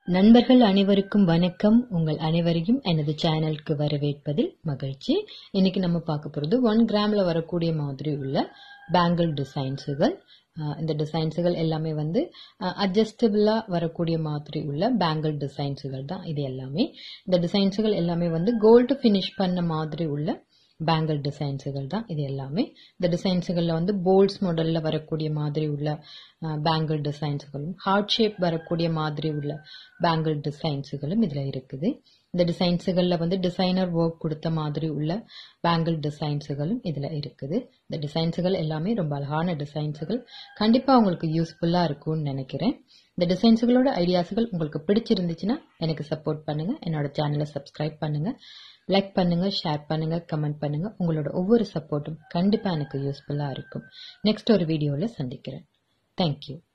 நண்பர்கள் அனைவருக்கும் வணக்கம் உங்கள் அனைவரையும் எனது சேனலுக்கு வரவேற்பதில் மகிழ்ச்சி இன்னைக்கு நம்ம பார்க்க போகிறது ஒன் கிராமில் வரக்கூடிய மாதிரி உள்ள பேங்கிள் டிசைன்ஸுகள் அஹ் இந்த டிசைன்ஸுகள் எல்லாமே வந்து அட்ஜஸ்டபிளாக வரக்கூடிய மாதிரி உள்ள பேங்கிள் டிசைன்ஸுகள் தான் இது எல்லாமே இந்த டிசைன்ஸுகள் எல்லாமே வந்து கோல்டு ஃபினிஷ் பண்ண மாதிரி உள்ள பேங்கிள் டிசைன்ஸுகள் தான் இது எல்லாமே இந்த டிசைன்ஸுகளில் வந்து போல்ஸ் மாடலில் வரக்கூடிய மாதிரி உள்ள பேங்கிள் டிசைன்ஸுகளும் ஹார்ட் ஷேப் வரக்கூடிய மாதிரி உள்ள பேங்கிள் டிசைன்ஸுகளும் இதில் இருக்குது இந்த டிசைன்ஸுகளில் வந்து டிசைனர் ஒர்க் கொடுத்த மாதிரி உள்ள பேங்கிள் டிசைன்ஸுகளும் இதில் இருக்குது இந்த டிசைன்ஸுகள் எல்லாமே ரொம்ப அழகான டிசைன்ஸுகள் கண்டிப்பாக உங்களுக்கு யூஸ்ஃபுல்லாக இருக்கும்னு நினைக்கிறேன் இந்த டிசைன்ஸுகளோட ஐடியாஸுகள் உங்களுக்கு பிடிச்சிருந்துச்சுன்னா எனக்கு சப்போர்ட் பண்ணுங்க என்னோட சேனலை சப்ஸ்கிரைப் பண்ணுங்க லைக் பண்ணுங்க ஷேர் பண்ணுங்க கமெண்ட் பண்ணுங்க உங்களோட ஒவ்வொரு சப்போர்ட்டும் கண்டிப்பாக எனக்கு யூஸ்ஃபுல்லாக இருக்கும் நெக்ஸ்ட் ஒரு வீடியோவில் சந்திக்கிறேன் தேங்க்யூ